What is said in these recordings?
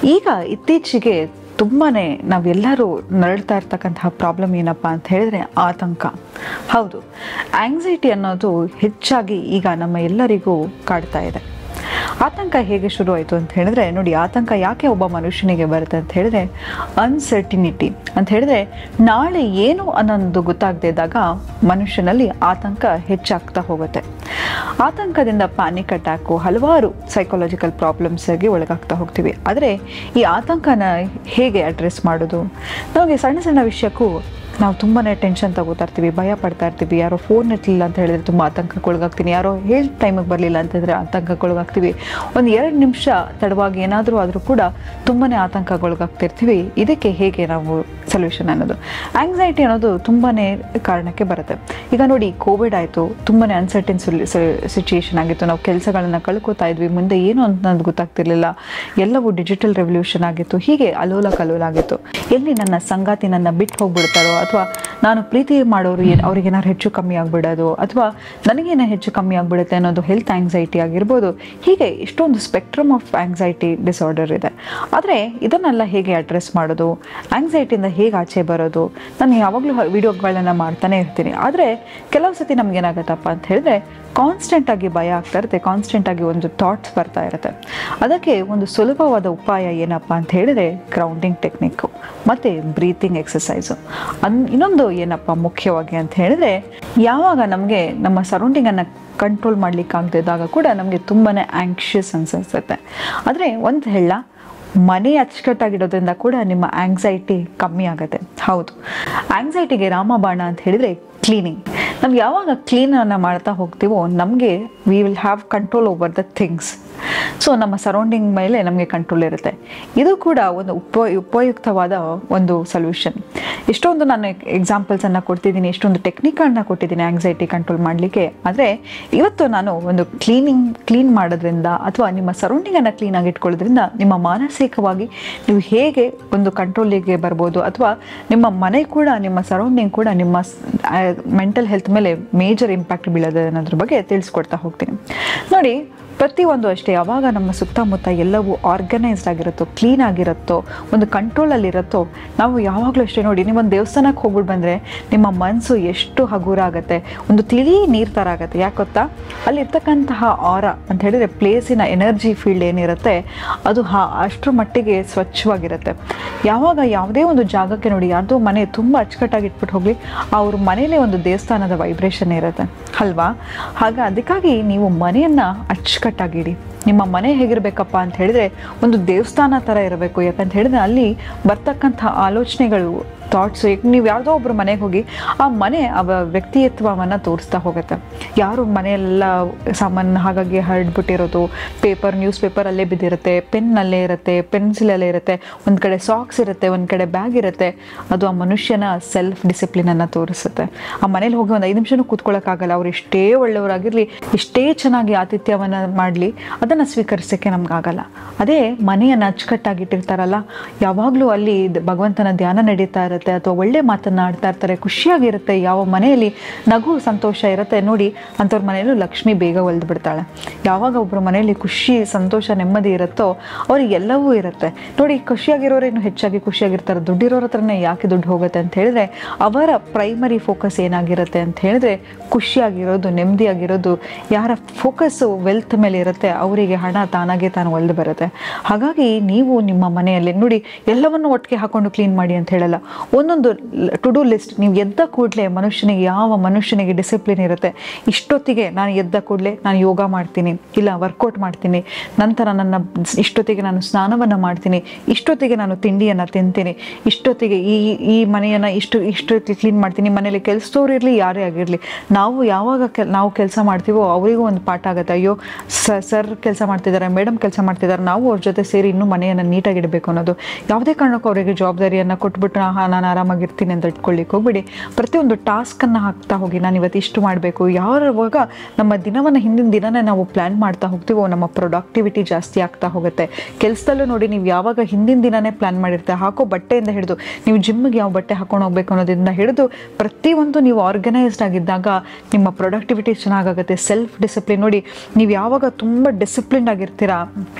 ಈಗ ಇತ್ತೀಚೆಗೆ ತುಂಬಾ ನಾವೆಲ್ಲರೂ ನರಳ್ತಾ ಇರ್ತಕ್ಕಂತಹ ಪ್ರಾಬ್ಲಮ್ ಏನಪ್ಪ ಅಂತ ಹೇಳಿದ್ರೆ ಆತಂಕ ಹೌದು ಆಂಗ್ಸೈಟಿ ಅನ್ನೋದು ಹೆಚ್ಚಾಗಿ ಈಗ ನಮ್ಮ ಎಲ್ಲರಿಗೂ ಕಾಡ್ತಾ ಇದೆ ಆತಂಕ ಹೇಗೆ ಶುರು ಆಯಿತು ಅಂತ ಹೇಳಿದ್ರೆ ನೋಡಿ ಆತಂಕ ಯಾಕೆ ಒಬ್ಬ ಮನುಷ್ಯನಿಗೆ ಬರುತ್ತೆ ಅಂತ ಹೇಳಿದ್ರೆ ಅನ್ಸರ್ಟಿನಿಟಿ ಅಂತ ಹೇಳಿದ್ರೆ ನಾಳೆ ಏನು ಅನ್ನೋದು ಗೊತ್ತಾಗದೇ ಇದ್ದಾಗ ಮನುಷ್ಯನಲ್ಲಿ ಆತಂಕ ಹೆಚ್ಚಾಗ್ತಾ ಹೋಗುತ್ತೆ ಆತಂಕದಿಂದ ಪ್ಯಾನಿಕ್ ಅಟ್ಯಾಕು ಹಲವಾರು ಸೈಕಾಲಜಿಕಲ್ ಪ್ರಾಬ್ಲಮ್ಸ್ಗೆ ಒಳಗಾಗ್ತಾ ಹೋಗ್ತೀವಿ ಆದರೆ ಈ ಆತಂಕನ ಹೇಗೆ ಅಡ್ರೆಸ್ ಮಾಡೋದು ನಮಗೆ ಸಣ್ಣ ಸಣ್ಣ ವಿಷಯಕ್ಕೂ ನಾವು ತುಂಬಾ ಟೆನ್ಷನ್ ತಗೋತಾ ಇರ್ತೀವಿ ಭಯ ಪಡ್ತಾ ಇರ್ತೀವಿ ಯಾರೋ ಫೋನ್ ಎತ್ತಲಿಲ್ಲ ಅಂತ ಹೇಳಿದ್ರೆ ತುಂಬ ಆತಂಕಕ್ಕೊಳಗಾಗ್ತೀನಿ ಯಾರೋ ಹೇಳಿ ಟೈಮಿಗೆ ಬರಲಿಲ್ಲ ಅಂತಂದರೆ ಆತಂಕಕ್ಕೊಳಗಾಗ್ತೀವಿ ಒಂದು ಎರಡು ನಿಮಿಷ ತಡವಾಗಿ ಏನಾದರೂ ಆದರೂ ಕೂಡ ತುಂಬಾ ಆತಂಕಗೊಳಗಾಗ್ತಿರ್ತೀವಿ ಇದಕ್ಕೆ ಹೇಗೆ ನಾವು ಸೊಲ್ಯೂಷನ್ ಅನ್ನೋದು ಆಂಗ್ಸೈಟಿ ಅನ್ನೋದು ತುಂಬಾ ಕಾರಣಕ್ಕೆ ಬರುತ್ತೆ ಈಗ ನೋಡಿ ಕೋವಿಡ್ ಆಯಿತು ತುಂಬಾ ಅನ್ಸರ್ಟನ್ ಸಿಚುಯೇಷನ್ ಆಗಿತ್ತು ನಾವು ಕೆಲಸಗಳನ್ನ ಕಳ್ಕೊತಾ ಇದ್ವಿ ಮುಂದೆ ಏನು ಅಂತ ನನ್ಗೆ ಗೊತ್ತಾಗ್ತಿರ್ಲಿಲ್ಲ ಎಲ್ಲವೂ ಡಿಜಿಟಲ್ ರೆವಲ್ಯೂಷನ್ ಆಗಿತ್ತು ಹೀಗೆ ಅಲೋಲ ಕಲೋಲ ಆಗಿತ್ತು ಎಲ್ಲಿ ನನ್ನ ಸಂಗಾತಿ ನನ್ನ ಬಿಟ್ಟು ಹೋಗ್ಬಿಡ್ತಾರೋ ಅಥವಾ ನಾನು ಪ್ರೀತಿ ಮಾಡೋರು ಏನು ಅವ್ರಿಗೆ ಏನಾದ್ರು ಹೆಚ್ಚು ಕಮ್ಮಿ ಆಗ್ಬಿಡೋದು ಅಥವಾ ನನಗೇನೋ ಹೆಚ್ಚು ಕಮ್ಮಿ ಆಗ್ಬಿಡುತ್ತೆ ಅನ್ನೋದು ಹೆಲ್ತ್ ಆಂಗ್ಸೈಟಿ ಆಗಿರ್ಬೋದು ಹೀಗೆ ಇಷ್ಟೊಂದು ಸ್ಪೆಕ್ಟ್ರಮ್ ಆಫ್ ಆಂಗ್ಸೈಟಿ ಡಿಸಾರ್ಡರ್ ಇದೆ ಆದರೆ ಇದನ್ನೆಲ್ಲ ಹೇಗೆ ಅಡ್ರೆಸ್ ಮಾಡೋದು ಆಂಗ್ಸೈಟಿಯಿಂದ ಹೇಗೆ ಆಚೆ ಬರೋದು ನಾನು ಯಾವಾಗಲೂ ವಿಡಿಯೋಗಳನ್ನ ಮಾಡ್ತಾನೆ ಇರ್ತೀನಿ ಆದರೆ ಕೆಲವು ಸತಿ ನಮ್ಗೇನಾಗತ್ತಪ್ಪ ಅಂತ ಹೇಳಿದ್ರೆ ಕಾನ್ಸ್ಟೆಂಟ್ ಆಗಿ ಭಯ ಆಗ್ತಾ ಇರುತ್ತೆ ಕಾನ್ಸ್ಟೆಂಟ್ ಆಗಿ ಒಂದು ಥಾಟ್ಸ್ ಬರ್ತಾ ಇರುತ್ತೆ ಅದಕ್ಕೆ ಒಂದು ಸುಲಭವಾದ ಉಪಾಯ ಏನಪ್ಪ ಅಂತ ಹೇಳಿದ್ರೆ ಗ್ರೌಂಡಿಂಗ್ ಟೆಕ್ನಿಕ್ಕು ಮತ್ತು ಬ್ರೀತಿಂಗ್ ಎಕ್ಸಸೈಸು ಅನ್ ಇನ್ನೊಂದು ಏನಪ್ಪ ಮುಖ್ಯವಾಗಿ ಅಂತ ಹೇಳಿದ್ರೆ ಯಾವಾಗ ನಮಗೆ ನಮ್ಮ ಸರೌಂಡಿಂಗನ್ನು ಕಂಟ್ರೋಲ್ ಮಾಡಲಿಕ್ಕಾಗದಿದ್ದಾಗ ಕೂಡ ನಮಗೆ ತುಂಬಾ ಆ್ಯಂಕ್ಷಿಯಸ್ ಅನ್ಸುತ್ತೆ ಆದರೆ ಒಂದು ಹೇಳ ಮನೆ ಅಚ್ಚುಕಟ್ಟಾಗಿಡೋದ್ರಿಂದ ಕೂಡ ನಿಮ್ಮ ಆಂಗ್ಸೈಟಿ ಕಮ್ಮಿ ಆಗುತ್ತೆ ಹೌದು ಆಂಗ್ಸೈಟಿಗೆ ರಾಮಬಾಣ ಅಂತ ಹೇಳಿದರೆ ಕ್ಲೀನಿಂಗ್ ನಾವು ಯಾವಾಗ ಕ್ಲೀನನ್ನು ಮಾಡ್ತಾ ಹೋಗ್ತೀವೋ ನಮಗೆ we will have control over the things so ನಮ್ಮ ಸರೌಂಡಿಂಗ್ ಮೇಲೆ ನಮಗೆ ಕಂಟ್ರೋಲ್ ಇರುತ್ತೆ ಇದು ಕೂಡ ಒಂದು ಉಪ ಉಪಯುಕ್ತವಾದ ಒಂದು ಸೊಲ್ಯೂಷನ್ ಎಷ್ಟೊಂದು ನಾನು ಎಕ್ಸಾಂಪಲ್ಸನ್ನು ಕೊಡ್ತಿದ್ದೀನಿ ಎಷ್ಟೊಂದು ಟೆಕ್ನಿಕ್ಗಳನ್ನ ಕೊಟ್ಟಿದ್ದೀನಿ ಆಂಗ್ಸೈಟಿ ಕಂಟ್ರೋಲ್ ಮಾಡಲಿಕ್ಕೆ ಆದರೆ ಇವತ್ತು ನಾನು ಒಂದು ಕ್ಲೀನಿಂಗ್ ಕ್ಲೀನ್ ಮಾಡೋದ್ರಿಂದ ಅಥವಾ ನಿಮ್ಮ ಸರೌಂಡಿಂಗನ್ನು ಕ್ಲೀನಾಗಿ ಇಟ್ಕೊಳ್ಳೋದ್ರಿಂದ ನಿಮ್ಮ ಮಾನಸಿಕವಾಗಿ ನೀವು ಹೇಗೆ ಒಂದು ಕಂಟ್ರೋಲಿಗೆ ಬರ್ಬೋದು ಅಥವಾ ನಿಮ್ಮ ಮನೆ ಕೂಡ ನಿಮ್ಮ ಸರೌಂಡಿಂಗ್ ಕೂಡ ನಿಮ್ಮ ಮೆಂಟಲ್ ಹೆಲ್ತ್ ಮೇಲೆ ಮೇಜರ್ ಇಂಪ್ಯಾಕ್ಟ್ ಬೀಳೋದು ಅನ್ನೋದ್ರ ಬಗ್ಗೆ ತಿಳಿಸ್ಕೊಡ್ತಾ ಹೋಗ್ತೀನಿ ನೋಡಿ ಪ್ರತಿಯೊಂದು ಅಷ್ಟೇ ಯಾವಾಗ ನಮ್ಮ ಸುತ್ತಮುತ್ತ ಎಲ್ಲವೂ ಆರ್ಗನೈಸ್ಡ್ ಆಗಿರುತ್ತೋ ಕ್ಲೀನ್ ಆಗಿರುತ್ತೋ ಒಂದು ಕಂಟ್ರೋಲಲ್ಲಿರುತ್ತೋ ನಾವು ಯಾವಾಗಲೂ ಅಷ್ಟೇ ನೋಡಿ ನೀವು ಒಂದು ದೇವಸ್ಥಾನಕ್ಕೆ ಹೋಗ್ಬಿಟ್ಟು ಬಂದರೆ ನಿಮ್ಮ ಮನಸ್ಸು ಎಷ್ಟು ಹಗುರ ಆಗುತ್ತೆ ಒಂದು ತಿಳಿ ನೀರು ಥರ ಆಗುತ್ತೆ ಯಾಕೆ ಗೊತ್ತಾ ಅಲ್ಲಿರ್ತಕ್ಕಂತಹ ಆರ ಅಂತ ಹೇಳಿದರೆ ಪ್ಲೇಸಿನ ಎನರ್ಜಿ ಫೀಲ್ಡ್ ಏನಿರುತ್ತೆ ಅದು ಹಾ ಅಷ್ಟರ ಮಟ್ಟಿಗೆ ಸ್ವಚ್ಛವಾಗಿರುತ್ತೆ ಯಾವಾಗ ಯಾವುದೇ ಒಂದು ಜಾಗಕ್ಕೆ ನೋಡಿ ಯಾರ್ದೋ ಮನೆ ತುಂಬ ಅಚ್ಚುಕಟ್ಟಾಗಿ ಇಟ್ಬಿಟ್ಟು ಹೋಗಲಿ ಅವ್ರ ಮನೇಲೇ ಒಂದು ದೇವಸ್ಥಾನದ ವೈಬ್ರೇಷನ್ ಇರುತ್ತೆ ಅಲ್ವಾ ಹಾಗೆ ಅದಕ್ಕಾಗಿ ನೀವು ಮನೆಯನ್ನು ಅಚ್ಚುಕಟ್ಟಾಗಿಡಿ ನಿಮ್ಮ ಮನೆ ಹೇಗಿರಬೇಕಪ್ಪ ಅಂತ ಹೇಳಿದ್ರೆ ಒಂದು ದೇವಸ್ಥಾನ ಥರ ಇರಬೇಕು ಯಾಕಂತ ಹೇಳಿದ್ರೆ ಅಲ್ಲಿ ಬರ್ತಕ್ಕಂಥ ಆಲೋಚನೆಗಳು ಥಾಟ್ಸ್ ಈಗ ನೀವು ಯಾವುದೋ ಒಬ್ಬರು ಮನೆಗೆ ಹೋಗಿ ಆ ಮನೆ ಅವ ವ್ಯಕ್ತಿತ್ವವನ್ನು ತೋರಿಸ್ತಾ ಹೋಗುತ್ತೆ ಯಾರು ಮನೆಯೆಲ್ಲ ಸಾಮಾನು ಹಾಗಾಗಿ ಹರಡ್ಬಿಟ್ಟಿರೋದು ಪೇಪರ್ ನ್ಯೂಸ್ ಪೇಪರ್ ಅಲ್ಲೇ ಬಿದ್ದಿರುತ್ತೆ ಪೆನ್ ಅಲ್ಲೇ ಇರುತ್ತೆ ಪೆನ್ಸಿಲ್ ಅಲ್ಲೇ ಇರುತ್ತೆ ಒಂದು ಕಡೆ ಸಾಕ್ಸ್ ಇರುತ್ತೆ ಒಂದು ಕಡೆ ಬ್ಯಾಗ್ ಇರುತ್ತೆ ಅದು ಆ ಮನುಷ್ಯನ ಸೆಲ್ಫ್ ಡಿಸಿಪ್ಲಿನನ್ನು ತೋರಿಸುತ್ತೆ ಆ ಮನೇಲಿ ಹೋಗಿ ಒಂದು ಐದು ನಿಮಿಷನೂ ಕೂತ್ಕೊಳ್ಳೋಕ್ಕಾಗಲ್ಲ ಅವ್ರು ಎಷ್ಟೇ ಒಳ್ಳೆಯವರಾಗಿರಲಿ ಎಷ್ಟೇ ಚೆನ್ನಾಗಿ ಆತಿಥ್ಯವನ್ನು ಮಾಡಲಿ ಅದನ್ನು ಸ್ವೀಕರಿಸೋಕ್ಕೆ ನಮಗಾಗಲ್ಲ ಅದೇ ಮನೆಯನ್ನು ಅಚ್ಚುಕಟ್ಟಾಗಿಟ್ಟಿರ್ತಾರಲ್ಲ ಯಾವಾಗಲೂ ಅಲ್ಲಿ ದ್- ಭಗವಂತನ ಧ್ಯಾನ ನಡೀತಾ ಇರುತ್ತೆ ಅಥವಾ ಒಳ್ಳೆ ಮಾತನ್ನು ಆಡ್ತಾ ಇರ್ತಾರೆ ಖುಷಿಯಾಗಿರುತ್ತೆ ಯಾವ ಮನೆಯಲ್ಲಿ ನಗು ಸಂತೋಷ ಇರುತ್ತೆ ನೋಡಿ ಅಂಥವ್ರ ಮನೆಯಲ್ಲೂ ಲಕ್ಷ್ಮಿ ಬೇಗ ಒಲ್ದು ಬಿಡ್ತಾಳೆ ಯಾವಾಗ ಒಬ್ಬರ ಮನೆಯಲ್ಲಿ ಖುಷಿ ಸಂತೋಷ ನೆಮ್ಮದಿ ಇರುತ್ತೋ ಅವ್ರಿಗೆ ಎಲ್ಲವೂ ಇರುತ್ತೆ ನೋಡಿ ಖುಷಿಯಾಗಿರೋರೇನು ಹೆಚ್ಚಾಗಿ ಖುಷಿಯಾಗಿರ್ತಾರೆ ದುಡ್ಡಿರೋರ ಹತ್ರನೇ ಯಾಕೆ ದುಡ್ಡು ಹೋಗುತ್ತೆ ಅಂತ ಹೇಳಿದ್ರೆ ಅವರ ಪ್ರೈಮರಿ ಫೋಕಸ್ ಏನಾಗಿರುತ್ತೆ ಅಂತ ಹೇಳಿದ್ರೆ ಖುಷಿಯಾಗಿರೋದು ನೆಮ್ಮದಿಯಾಗಿರೋದು ಯಾರ ಫೋಕಸ್ಸು ವೆಲ್ತ್ ಮೇಲೆ ಇರುತ್ತೆ ಅವರಿಗೆ ಹಣ ತಾನಾಗೆ ತಾನು ಒಲ್ದು ಬರುತ್ತೆ ಹಾಗಾಗಿ ನೀವು ನಿಮ್ಮ ಮನೆಯಲ್ಲಿ ನೋಡಿ ಎಲ್ಲವನ್ನು ಒಟ್ಟಿಗೆ ಹಾಕೊಂಡು ಕ್ಲೀನ್ ಮಾಡಿ ಅಂತ ಹೇಳಲ್ಲ ಒಂದೊಂದು ಟು ಡೂ ಲಿಸ್ಟ್ ನೀವು ಎದ್ದ ಕೂಡಲೇ ಮನುಷ್ಯನಿಗೆ ಯಾವ ಮನುಷ್ಯನಿಗೆ ಡಿಸಿಪ್ಲಿನ್ ಇರುತ್ತೆ ಇಷ್ಟೊತ್ತಿಗೆ ನಾನು ಎದ್ದ ಕೂಡಲೇ ನಾನು ಯೋಗ ಮಾಡ್ತೀನಿ ಇಲ್ಲ ವರ್ಕೌಟ್ ಮಾಡ್ತೀನಿ ನಂತರ ನನ್ನ ಇಷ್ಟೊತ್ತಿಗೆ ನಾನು ಸ್ನಾನವನ್ನು ಮಾಡ್ತೀನಿ ಇಷ್ಟೊತ್ತಿಗೆ ನಾನು ತಿಂಡಿಯನ್ನು ತಿಂತೀನಿ ಇಷ್ಟೊತ್ತಿಗೆ ಈ ಈ ಮನೆಯನ್ನು ಇಷ್ಟು ಇಷ್ಟೊತ್ತಿಗೆ ಕ್ಲೀನ್ ಮಾಡ್ತೀನಿ ಮನೇಲಿ ಕೆಲಸದವ್ರು ಇರಲಿ ಯಾರೇ ಆಗಿರಲಿ ನಾವು ಯಾವಾಗ ಕೆಲ್ ನಾವು ಕೆಲಸ ಮಾಡ್ತೀವೋ ಅವರಿಗೂ ಒಂದು ಪಾಠ ಆಗುತ್ತೆ ಅಯ್ಯೋ ಸರ್ ಕೆಲಸ ಮಾಡ್ತಿದ್ದಾರೆ ಮೇಡಮ್ ಕೆಲಸ ಮಾಡ್ತಿದ್ದಾರೆ ನಾವು ಅವ್ರ ಜೊತೆ ಸೇರಿ ಇನ್ನೂ ಮನೆಯನ್ನು ನೀಟಾಗಿ ಇಡಬೇಕು ಅನ್ನೋದು ಯಾವುದೇ ಕಾರಣಕ್ಕೂ ಅವರಿಗೆ ಜವಾಬ್ದಾರಿಯನ್ನು ಕೊಟ್ಬಿಟ್ಟು ಹಾ ನಾನು ಆರಾಮಾಗಿರ್ತೀನಿ ಅಂತ ಇಟ್ಕೊಳ್ಳಿಕ್ಕೆ ಹೋಗ್ಬಿಡಿ ಪ್ರತಿಯೊಂದು ಟಾಸ್ಕನ್ನು ಹಾಕ್ತಾ ಹೋಗಿ ನಾನು ಇವತ್ತು ಇಷ್ಟು ಮಾಡಬೇಕು ಯಾವಾಗ ನಮ್ಮ ದಿನವನ್ನು ಹಿಂದಿನ ದಿನನೇ ನಾವು ಪ್ಲ್ಯಾನ್ ಮಾಡ್ತಾ ಹೋಗ್ತೀವೋ ನಮ್ಮ ಪ್ರೊಡಕ್ಟಿವಿಟಿ ಜಾಸ್ತಿ ಆಗ್ತಾ ಹೋಗುತ್ತೆ ಕೆಲಸದಲ್ಲೂ ನೋಡಿ ನೀವು ಯಾವಾಗ ಹಿಂದಿನ ದಿನನೇ ಪ್ಲ್ಯಾನ್ ಮಾಡಿರ್ತೀರ ಹಾಕೋ ಬಟ್ಟೆಯಿಂದ ಹಿಡಿದು ನೀವು ಜಿಮ್ಗೆ ಯಾವ ಬಟ್ಟೆ ಹಾಕೊಂಡು ಹೋಗ್ಬೇಕು ಅನ್ನೋದ್ರಿಂದ ಹಿಡಿದು ಪ್ರತಿಯೊಂದು ನೀವು ಆರ್ಗನೈಸ್ಡ್ ಆಗಿದ್ದಾಗ ನಿಮ್ಮ ಪ್ರೊಡಕ್ಟಿವಿಟಿ ಚೆನ್ನಾಗಾಗುತ್ತೆ ಸೆಲ್ಫ್ ಡಿಸಿಪ್ಲಿನ್ ನೋಡಿ ನೀವು ಯಾವಾಗ ತುಂಬ ಡಿಸಿಪ್ಲಿನ್ಡ್ ಆಗಿರ್ತೀರಾ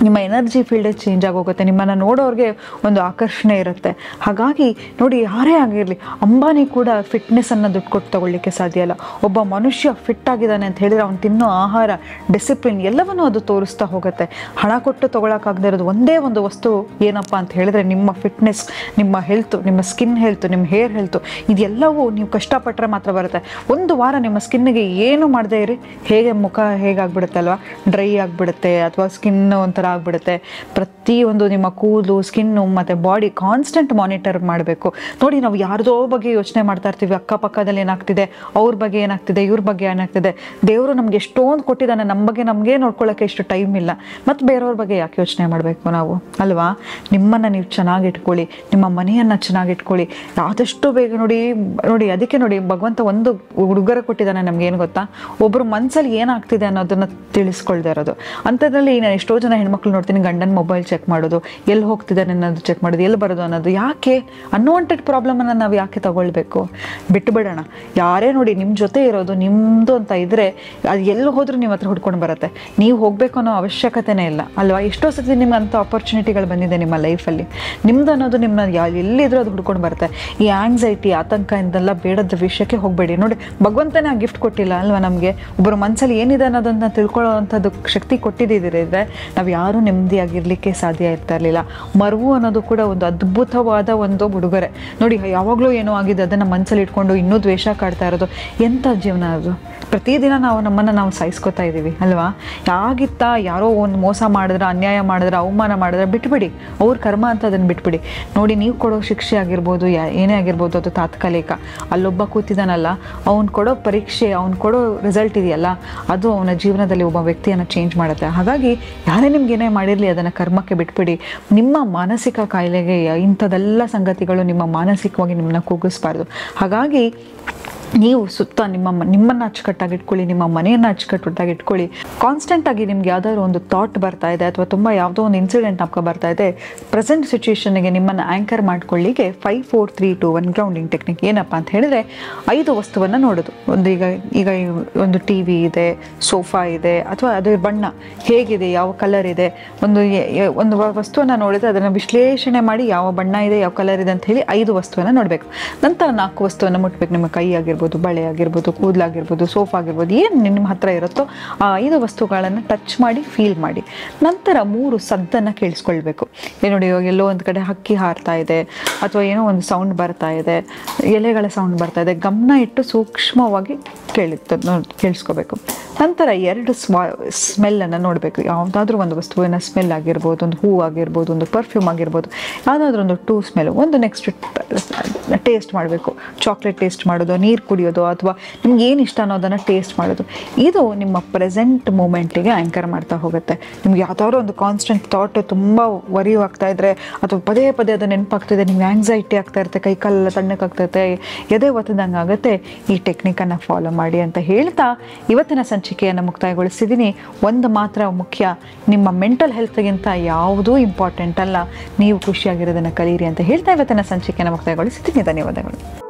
ನಿಮ್ಮ ಎನರ್ಜಿ ಫೀಲ್ಡೇ ಚೇಂಜ್ ಆಗೋಗುತ್ತೆ ನಿಮ್ಮನ್ನು ನೋಡೋರಿಗೆ ಒಂದು ಆಕರ್ಷಣೆ ಇರುತ್ತೆ ಹಾಗಾಗಿ ನೋಡಿ ಯಾರೇ ಆಗಿರಲಿ ಅಂಬಾನಿ ಕೂಡ ಫಿಟ್ನೆಸ್ಸನ್ನು ದುಡ್ಡು ಕೊಟ್ಟು ತಗೊಳ್ಳಿಕ್ಕೆ ಸಾಧ್ಯ ಇಲ್ಲ ಒಬ್ಬ ಮನುಷ್ಯ ಫಿಟ್ ಆಗಿದ್ದಾನೆ ಅಂತ ಹೇಳಿದ್ರೆ ಅವ್ನು ತಿನ್ನೋ ಆಹಾರ ಡಿಸಿಪ್ಲಿನ್ ಎಲ್ಲವನ್ನೂ ಅದು ತೋರಿಸ್ತಾ ಹೋಗುತ್ತೆ ಹಣ ಕೊಟ್ಟು ತೊಗೊಳಕ್ಕಾಗದೇ ಇರೋದು ಒಂದೇ ಒಂದು ವಸ್ತು ಏನಪ್ಪ ಅಂತ ಹೇಳಿದ್ರೆ ನಿಮ್ಮ ಫಿಟ್ನೆಸ್ ನಿಮ್ಮ ಹೆಲ್ತು ನಿಮ್ಮ ಸ್ಕಿನ್ ಹೆಲ್ತು ನಿಮ್ಮ ಹೇರ್ ಹೆಲ್ತು ಇದೆಲ್ಲವೂ ನೀವು ಕಷ್ಟಪಟ್ಟರೆ ಮಾತ್ರ ಬರುತ್ತೆ ಒಂದು ವಾರ ನಿಮ್ಮ ಸ್ಕಿನ್ನಿಗೆ ಏನು ಮಾಡದೇ ಇರಿ ಹೇಗೆ ಮುಖ ಹೇಗಾಗ್ಬಿಡುತ್ತೆ ಅಲ್ವಾ ಡ್ರೈ ಆಗಿಬಿಡುತ್ತೆ ಅಥವಾ ಸ್ಕಿನ್ ಒಂಥರ ಆಗಿಬಿಡುತ್ತೆ ಪ್ರತಿಯೊಂದು ನಿಮ್ಮ ಕೂದಲು ಸ್ಕಿನ್ನು ಮತ್ತು ಬಾಡಿ ಕಾನ್ಸ್ಟೆಂಟ್ ಮಾನಿಟರ್ ಮಾಡಬೇಕು ನೋಡಿ ನಾವು ಯಾರ್ದೋ ಬಗ್ಗೆ ಯೋಚನೆ ಮಾಡ್ತಾ ಇರ್ತೀವಿ ಅಕ್ಕಪಕ್ಕದಲ್ಲಿ ಏನಾಗ್ತಿದೆ ಅವ್ರ ಬಗ್ಗೆ ಏನಾಗ್ತಿದೆ ಇವ್ರ ಬಗ್ಗೆ ಏನಾಗ್ತಿದೆ ದೇವರು ನಮ್ಗೆ ಎಷ್ಟೊಂದು ಕೊಟ್ಟಿದ್ದಾನೆ ನಮ್ಮ ಬಗ್ಗೆ ನಮಗೆ ನೋಡ್ಕೊಳ್ಳೋಕ್ಕೆ ಎಷ್ಟು ಟೈಮ್ ಇಲ್ಲ ಮತ್ತು ಬೇರೆಯವ್ರ ಬಗ್ಗೆ ಯಾಕೆ ಯೋಚನೆ ಮಾಡಬೇಕು ನಾವು ಅಲ್ವಾ ನಿಮ್ಮನ್ನು ನೀವು ಚೆನ್ನಾಗಿ ಇಟ್ಕೊಳ್ಳಿ ನಿಮ್ಮ ಮನೆಯನ್ನು ಚೆನ್ನಾಗಿ ಇಟ್ಕೊಳ್ಳಿ ಆದಷ್ಟು ಬೇಗ ನೋಡಿ ನೋಡಿ ಅದಕ್ಕೆ ನೋಡಿ ಭಗವಂತ ಒಂದು ಉಡುಗೊರೆ ಕೊಟ್ಟಿದ್ದಾನೆ ನಮ್ಗೆ ಏನು ಗೊತ್ತಾ ಒಬ್ಬರು ಮನಸ್ಸಲ್ಲಿ ಏನಾಗ್ತಿದೆ ಅನ್ನೋದನ್ನ ತಿಳಿಸ್ಕೊಳ್ದೇ ಇರೋದು ಅಂಥದ್ರಲ್ಲಿ ನಾನು ಎಷ್ಟೋ ಜನ ಹೆಣ್ಮಕ್ಳು ನೋಡ್ತೀನಿ ಗಂಡನ ಮೊಬೈಲ್ ಚೆಕ್ ಮಾಡೋದು ಎಲ್ಲಿ ಹೋಗ್ತಿದ್ದಾನೆ ಅನ್ನೋದು ಚೆಕ್ ಮಾಡೋದು ಎಲ್ಲಿ ಬರೋದು ಅನ್ನೋದು ಯಾಕೆ ಅನ್ವಾಂಟೆಡ್ ಪ್ರಾಬ್ಲಮನ್ನು ನಾವು ಯಾಕೆ ತಗೊಳ್ಬೇಕು ಬಿಟ್ಟು ಬಿಡೋಣ ಯಾರೇ ನೋಡಿ ನಿಮ್ಮ ಜೊತೆ ಇರೋದು ನಿಮ್ಮದು ಅಂತ ಇದ್ದರೆ ಅದು ಎಲ್ಲಿ ಹೋದ್ರೂ ನಿಮ್ಮ ಹತ್ರ ಹುಡ್ಕೊಂಡು ಬರುತ್ತೆ ನೀವು ಹೋಗಬೇಕು ಅನ್ನೋ ಅವಶ್ಯಕತೆನೇ ಇಲ್ಲ ಅಲ್ವಾ ಎಷ್ಟೋ ಸತಿ ನಿಮ್ಗೆ ಅಂಥ ಆಪರ್ಚುನಿಟಿಗಳು ಬಂದಿದೆ ನಿಮ್ಮ ಲೈಫಲ್ಲಿ ನಿಮ್ದು ಅನ್ನೋದು ನಿಮ್ಮನ್ನ ಯಾ ಎಲ್ಲಿದ್ರೂ ಅದು ಹುಡ್ಕೊಂಡು ಬರುತ್ತೆ ಈ ಆಂಗ್ಸೈಟಿ ಆತಂಕ ಇಂದೆಲ್ಲ ಬೇಡದ ವಿಷಯಕ್ಕೆ ಹೋಗಬೇಡಿ ನೋಡಿ ಭಗವಂತನೇ ಆ ಗಿಫ್ಟ್ ಕೊಟ್ಟಿಲ್ಲ ಅಲ್ವಾ ನಮಗೆ ಒಬ್ಬರ ಮನಸ್ಸಲ್ಲಿ ಏನಿದೆ ಅನ್ನೋದನ್ನ ತಿಳ್ಕೊಳ್ಳೋವಂಥದ್ದು ಶಕ್ತಿ ಕೊಟ್ಟಿದ್ದಿದ್ರೆ ನಾವು ಯಾರೂ ನೆಮ್ಮದಿಯಾಗಿರ್ಲಿಕ್ಕೆ ಸಾಧ್ಯ ಇರ್ತಾ ಇರಲಿಲ್ಲ ಮರವು ಅನ್ನೋದು ಕೂಡ ಒಂದು ಅದ್ಭುತವಾದ ಒಂದು ಉಡುಗೊರೆ ನೋಡಿ ಯಾವಾಗಲೂ ಏನೋ ಆಗಿದೆ ಅದನ್ನು ಮನಸ್ಸಲ್ಲಿ ಇಟ್ಕೊಂಡು ಇನ್ನೂ ದ್ವೇಷ ಕಾಡ್ತಾ ಇರೋದು ಎಂಥ ಜೀವನ ಅದು ಪ್ರತಿದಿನ ನಾವು ನಮ್ಮನ್ನು ನಾವು ಸಾಯಿಸ್ಕೊತಾ ಇದ್ದೀವಿ ಅಲ್ವಾ ಯಾಗಿತ್ತ ಯಾರೋ ಒಂದು ಮೋಸ ಮಾಡಿದ್ರೆ ಅನ್ಯಾಯ ಮಾಡಿದ್ರೆ ಅವಮಾನ ಮಾಡಿದ್ರೆ ಬಿಟ್ಬಿಡಿ ಅವ್ರ ಕರ್ಮ ಅಂತ ಅದನ್ನು ಬಿಟ್ಬಿಡಿ ನೋಡಿ ನೀವು ಕೊಡೋ ಶಿಕ್ಷೆ ಆಗಿರ್ಬೋದು ಯಾ ಏನೇ ಆಗಿರ್ಬೋದು ಅದು ತಾತ್ಕಾಲಿಕ ಅಲ್ಲೊಬ್ಬ ಕೂತಿದ್ದಾನಲ್ಲ ಅವ್ನು ಕೊಡೋ ಪರೀಕ್ಷೆ ಅವ್ನು ಕೊಡೋ ರಿಸಲ್ಟ್ ಇದೆಯಲ್ಲ ಅದು ಅವನ ಜೀವನದಲ್ಲಿ ಒಬ್ಬ ವ್ಯಕ್ತಿಯನ್ನು ಚೇಂಜ್ ಮಾಡುತ್ತೆ ಹಾಗಾಗಿ ಯಾರೇ ನಿಮ್ಗೆ ಏನೇ ಮಾಡಿರಲಿ ಅದನ್ನು ಕರ್ಮಕ್ಕೆ ಬಿಟ್ಬಿಡಿ ನಿಮ್ಮ ಮಾನಸಿಕ ಕಾಯಿಲೆಗೆ ಇಂಥದ್ದೆಲ್ಲ ಸಂಗತಿಗಳು ನಿಮ್ಮ ಮಾನಸಿಕವಾಗಿ ನಿಮ್ಮನ್ನ ಕುಗ್ಗಿಸ್ಬಾರ್ದು ಹಾಗಾಗಿ ನೀವು ಸುತ್ತ ನಿಮ್ಮ ಮ- ನಿಮ್ಮನ್ನ ಅಚ್ಚುಕಟ್ಟಾಗಿ ಇಟ್ಕೊಳ್ಳಿ ನಿಮ್ಮ ಮನೆಯನ್ನು ಅಚ್ಚುಕಟ್ಟಾಗಿ ಇಟ್ಕೊಳ್ಳಿ ಕಾನ್ಸ್ಟೆಂಟ್ ಆಗಿ ನಿಮ್ಗೆ ಯಾವ್ದಾದ್ರು ಒಂದು ಥಾಟ್ ಬರ್ತಾ ಇದೆ ಅಥವಾ ತುಂಬ ಯಾವುದೋ ಒಂದು ಇನ್ಸಿಡೆಂಟ್ ನಮ್ಗೆ ಬರ್ತಾ ಇದೆ ಪ್ರೆಸೆಂಟ್ ಸಿಚುಯೇಷನ್ಗೆ ನಿಮ್ಮನ್ನು ಆ್ಯಂಕರ್ ಮಾಡ್ಕೊಳ್ಳಿಕ್ಕೆ five four three two one grounding technique ಏನಪ್ಪ ಅಂತ ಹೇಳಿದ್ರೆ ಐದು ವಸ್ತುವನ್ನು ನೋಡೋದು ಒಂದು ಈಗ ಈಗ ಈ ಒಂದು ಟಿ ವಿ ಇದೆ ಸೋಫಾ ಇದೆ ಅಥವಾ ಅದರ ಬಣ್ಣ ಹೇಗಿದೆ ಯಾವ ಕಲರ್ ಇದೆ ಒಂದು ಎ- ಎ- ಒಂದು ವ- ವಸ್ತುವನ್ನು ನೋಡಿದ್ರೆ ಅದನ್ನು ವಿಶ್ಲೇಷಣೆ ಮಾಡಿ ಯಾವ ಬಣ್ಣ ಇದೆ ಯಾವ ಕಲರ್ ಇದೆ ಅಂತ ಹೇಳಿ ಐದು ವಸ್ತುವನ್ನು ನೋಡಬೇಕು ನಂತರ ನಾಲ್ಕು ವಸ್ತುವನ್ನು ಮುಟ್ಬೇಕು ನಿಮ್ಮ ಕೈ ಆಗಿರ್ಬೋದು ಬಳೆ ಆಗಿರ್ಬೋದು ಕೂದಲಾಗಿರ್ಬೋದು ಸೋಫಾ ಆಗಿರ್ಬೋದು ಏನು ನಿಮ್ಮ ಹತ್ರ ಇರುತ್ತೋ ಆ ಐದು ವಸ್ತುಗಳನ್ನು ಟಚ್ ಮಾಡಿ ಫೀಲ್ ಮಾಡಿ ನಂತರ ಮೂರು ಸದ್ದನ್ನು ಕೇಳಿಸ್ಕೊಳ್ಬೇಕು ಏನು ನೋಡಿ ಇವಾಗ ಎಲ್ಲೋ ಒಂದು ಕಡೆ ಹಕ್ಕಿ ಹಾರ್ತಾ ಇದೆ ಅಥವಾ ಏನೋ ಒಂದು ಸೌಂಡ್ ಬರ್ತಾ ಇದೆ ಎಲೆಗಳ ಸೌಂಡ್ ಬರ್ತಾ ಇದೆ ಗಮನ ಇಟ್ಟು ಸೂಕ್ಷ್ಮವಾಗಿ ಕೇಳಿತ್ತು ನೋಡಿ ಕೇಳಿಸ್ಕೋಬೇಕು ನಂತರ ಎರಡು ಸ್ವಾ ಸ್ಮೆಲ್ಲನ್ನು ನೋಡಬೇಕು ಯಾವುದಾದ್ರೂ ಒಂದು ವಸ್ತುವಿನ ಸ್ಮೆಲ್ ಆಗಿರ್ಬೋದು ಒಂದು ಹೂ ಆಗಿರ್ಬೋದು ಒಂದು ಪರ್ಫ್ಯೂಮ್ ಆಗಿರ್ಬೋದು ಯಾವುದಾದ್ರೂ ಒಂದು ಟೂ ಸ್ಮೆಲ್ ಒಂದು ನೆಕ್ಸ್ಟ್ ಟೇಸ್ಟ್ ಮಾಡಬೇಕು ಚಾಕ್ಲೇಟ್ ಟೇಸ್ಟ್ ಮಾಡೋದು ನೀರು ಕುಡಿಯೋದು ಅಥವಾ ನಿಮ್ಗೆ ಏನು ಇಷ್ಟ ಅನ್ನೋದನ್ನು ಟೇಸ್ಟ್ ಮಾಡೋದು ಇದು ನಿಮ್ಮ ಪ್ರೆಸೆಂಟ್ ಮೂಮೆಂಟಿಗೆ ಆ್ಯಂಕರ್ ಮಾಡ್ತಾ ಹೋಗುತ್ತೆ ನಿಮ್ಗೆ ಯಾವ್ದಾದ್ರು ಒಂದು ಕಾನ್ಸ್ಟೆಂಟ್ ಥಾಟ್ ತುಂಬ ವರಿ ಆಗ್ತಾ ಇದ್ರೆ ಅಥವಾ ಪದೇ ಪದೇ ಅದು ನೆನಪಾಗ್ತಿದೆ ನಿಮ್ಗೆ ಆಂಗ್ಸೈಟಿ ಆಗ್ತಾ ಇರುತ್ತೆ ಕೈ ಕಾಲೆಲ್ಲ ತಣ್ಣಕ್ಕಾಗ್ತೈತೆ ಎದೆ ಒತ್ತದಂಗೆ ಆಗುತ್ತೆ ಈ ಟೆಕ್ನಿಕನ್ನು ಫಾಲೋ ಮಾಡಿ ಅಂತ ಹೇಳ್ತಾ ಇವತ್ತಿನ ಸಂಚಿಕೆಯನ್ನು ಮುಕ್ತಾಯಗೊಳಿಸಿದ್ದೀನಿ ಒಂದು ಮಾತ್ರ ಮುಖ್ಯ ನಿಮ್ಮ ಮೆಂಟಲ್ ಹೆಲ್ತ್ಗಿಂತ ಯಾವುದೂ ಇಂಪಾರ್ಟೆಂಟ್ ಅಲ್ಲ ನೀವು ಖುಷಿಯಾಗಿರೋದನ್ನು ಕಲೀರಿ ಅಂತ ಹೇಳ್ತಾ ಇವತ್ತಿನ ಸಂಚಿಕೆಯನ್ನು ಮುಕ್ತಾಯಗೊಳಿಸಿದ್ದೀನಿ ಧನ್ಯವಾದಗಳು